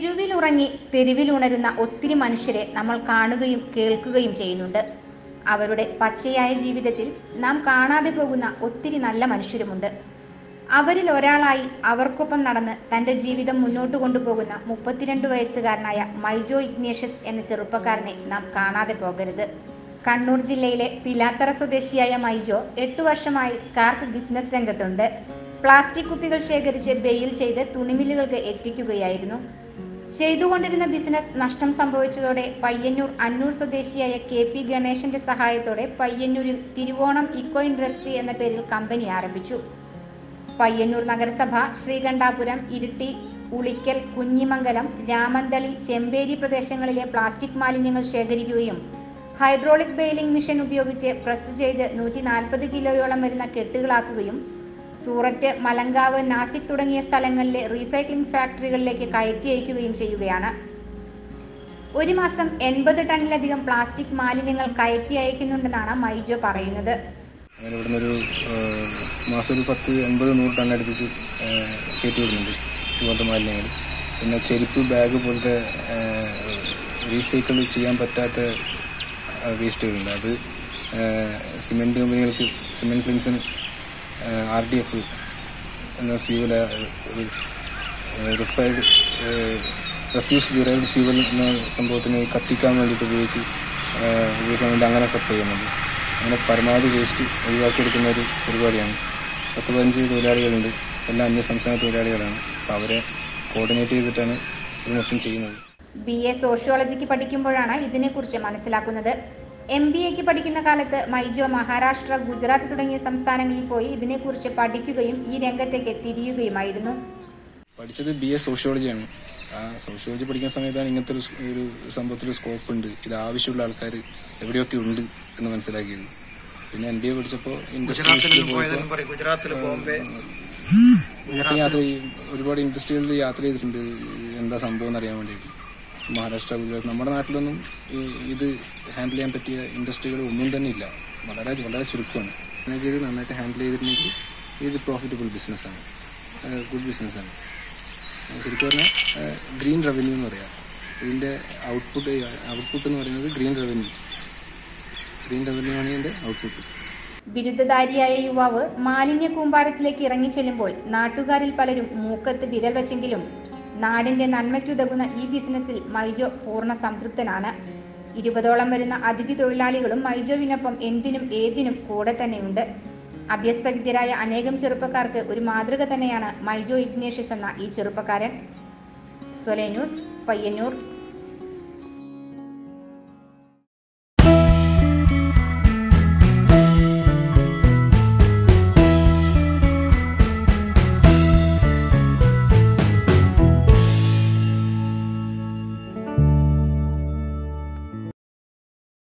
തെരുവിലുറങ്ങി തെരുവിലുണരുന്ന ഒത്തിരി മനുഷ്യരെ നമ്മൾ കാണുകയും കേൾക്കുകയും ചെയ്യുന്നുണ്ട് അവരുടെ പച്ചയായ ജീവിതത്തിൽ നാം കാണാതെ പോകുന്ന ഒത്തിരി നല്ല മനുഷ്യരുമുണ്ട് അവരിൽ ഒരാളായി അവർക്കൊപ്പം നടന്ന് തൻ്റെ ജീവിതം മുന്നോട്ട് കൊണ്ടുപോകുന്ന മുപ്പത്തിരണ്ട് വയസ്സുകാരനായ മൈജോ ഇഗ്നേഷ്യസ് എന്ന ചെറുപ്പക്കാരനെ നാം കാണാതെ പോകരുത് കണ്ണൂർ ജില്ലയിലെ പിലാത്തറ സ്വദേശിയായ മൈജോ എട്ടു വർഷമായി സ്കാർപ്പ് ബിസിനസ് രംഗത്തുണ്ട് പ്ലാസ്റ്റിക് കുപ്പികൾ ശേഖരിച്ച് ബെയിൽ ചെയ്ത് തുണിമില്ലുകൾക്ക് എത്തിക്കുകയായിരുന്നു ചെയ്തുകൊണ്ടിരുന്ന ബിസിനസ് നഷ്ടം സംഭവിച്ചതോടെ പയ്യന്നൂർ അന്നൂർ സ്വദേശിയായ കെ പി ഗണേശന്റെ സഹായത്തോടെ പയ്യന്നൂരിൽ തിരുവോണം ഇക്കോ ഇൻഡസ്ട്രി എന്ന പേരിൽ കമ്പനി ആരംഭിച്ചു പയ്യന്നൂർ നഗരസഭ ശ്രീകണ്ഠാപുരം ഇരിട്ടി ഉളിക്കൽ കുഞ്ഞിമംഗലം രാമന്തളി ചെമ്പേരി പ്രദേശങ്ങളിലെ പ്ലാസ്റ്റിക് മാലിന്യങ്ങൾ ശേഖരിക്കുകയും ഹൈഡ്രോളിക് ബെയിലിംഗ് മെഷീൻ ഉപയോഗിച്ച് പ്രസ് ചെയ്ത് നൂറ്റി നാൽപ്പത് കിലോയോളം വരുന്ന കെട്ടുകളാക്കുകയും സൂററ്റ് മലങ്കാവ് നാസിക് തുടങ്ങിയ സ്ഥലങ്ങളിലെ റീസൈക്ലിംഗ് ഫാക്ടറികളിലേക്ക് കയറ്റി അയക്കുകയും ചെയ്യുകയാണ് ഒരു മാസം എൺപത് ടണ്ണിലധികം പ്ലാസ്റ്റിക് മാലിന്യങ്ങൾ കയറ്റി അയക്കുന്നുണ്ടെന്നാണ് മൈജോ പറയുന്നത് അങ്ങനെ ഇവിടുന്ന് ഒരു മാസം ഒരു പത്ത് എൺപത് നൂറ് ടൺ അടുപ്പിച്ച് കയറ്റി വിടുന്നുണ്ട് ഇതുപോലത്തെ മാലിന്യങ്ങൾ പിന്നെ ചെരുപ്പ് ബാഗ് പോലത്തെ റീസൈക്കിൾ ചെയ്യാൻ പറ്റാത്ത വേസ്റ്റുകളുണ്ട് അത് സിമെൻറ്റ് കമ്പനികൾക്ക് സിമെൻറ്റ് പ്രിൻസിന് ആർ ഡി എഫ് എന്ന fuel refined refuse derived fuel എന്ന സംഭവത്തിന് കത്തിക്കാൻ വേണ്ടിയിട്ട് ഉപയോഗിച്ച് ഉപയോഗിക്കാൻ വേണ്ടി അങ്ങനെ സപ്ലൈ ചെയ്യുന്നുണ്ട് അങ്ങനെ പരമാവധി വേസ്റ്റ് ഒഴിവാക്കിയെടുക്കുന്ന ഒരു പരിപാടിയാണ് പത്ത് പതിനഞ്ച് തൊഴിലാളികളുണ്ട് എല്ലാം അന്യ സംസ്ഥാന തൊഴിലാളികളാണ് അപ്പോൾ അവരെ കോർഡിനേറ്റ് ചെയ്തിട്ടാണ് ഇത് മൊത്തം ചെയ്യുന്നത് ബി എ സോഷ്യോളജിക്ക് പഠിക്കുമ്പോഴാണ് ഇതിനെക്കുറിച്ച് മനസ്സിലാക്കുന്നത് എം ബി എക്ക് പഠിക്കുന്ന കാലത്ത് മൈജോ മഹാരാഷ്ട്ര ഗുജറാത്ത് തുടങ്ങിയ സംസ്ഥാനങ്ങളിൽ പോയി ഇതിനെക്കുറിച്ച് പഠിക്കുകയും ഈ രംഗത്തേക്ക് തിരിയുകയുമായിരുന്നു പഠിച്ചത് ബി എ സോഷ്യോളജിയാണ് ആ സോഷ്യോളജി പഠിക്കുന്ന സമയത്താണ് ഇങ്ങനത്തെ ഒരു സ് ഒരു സംഭവത്തിൽ സ്കോപ്പ് ഉണ്ട് ഇത് ആവശ്യമുള്ള ആൾക്കാർ എവിടെയൊക്കെ ഉണ്ട് എന്ന് മനസ്സിലാക്കിയത് പിന്നെ എം ബി എ പഠിച്ചപ്പോൾ ഇൻഡസ്ട്രിയിൽ പോയപ്പോൾ ഗുജറാത്തിൽ ബോംബെ ഇങ്ങനത്തെ യാത്ര ചെയ്യും ഒരുപാട് ഇൻഡസ്ട്രികളിൽ യാത്ര ചെയ്തിട്ടുണ്ട് എന്താ സംഭവം എന്ന് അറിയാൻ വേണ്ടിയിട്ട് മഹാരാഷ്ട്ര ഗുജറാത്ത് നമ്മുടെ നാട്ടിലൊന്നും ഈ ഇത് ഹാൻഡിൽ ചെയ്യാൻ പറ്റിയ ഇൻഡസ്ട്രികൾ ഒന്നും തന്നെ ഇല്ല വളരെ വളരെ ചുരുക്കമാണ് മാനേജ് ചെയ്ത് നന്നായിട്ട് ഹാൻഡിൽ ചെയ്തിട്ടുണ്ടെങ്കിൽ ഇത് പ്രോഫിറ്റബിൾ ബിസിനസ്സാണ് ഗുഡ് ബിസിനസ്സാണ് ശരിക്കും പറഞ്ഞാൽ ഗ്രീൻ റവന്യൂ എന്ന് പറയാം ഇതിൻ്റെ ഔട്ട്പുട്ട് ഔട്ട്പുട്ട് എന്ന് പറയുന്നത് ഗ്രീൻ റവന്യൂ ഗ്രീൻ റവന്യൂ ആണ് ഇതിൻ്റെ ഔട്ട്പുട്ട് ബിരുദധാരിയായ യുവാവ് മാലിന്യ കൂമ്പാരത്തിലേക്ക് ഇറങ്ങിച്ചെല്ലുമ്പോൾ നാട്ടുകാരിൽ പലരും മൂക്കത്ത് വിരൽ വച്ചെങ്കിലും നാടിന്റെ നന്മയ്ക്കുതകുന്ന ഈ ബിസിനസ്സിൽ മൈജോ പൂർണ്ണ സംതൃപ്തനാണ് ഇരുപതോളം വരുന്ന അതിഥി തൊഴിലാളികളും മൈജോവിനൊപ്പം എന്തിനും ഏതിനും കൂടെ തന്നെയുണ്ട് അഭ്യസ്തവിദ്യരായ അനേകം ചെറുപ്പക്കാർക്ക് ഒരു മാതൃക തന്നെയാണ് മൈജോ ഇഗ്നേഷ്യസ് എന്ന ഈ ചെറുപ്പക്കാരൻ സ്വലെ ന്യൂസ് പയ്യന്നൂർ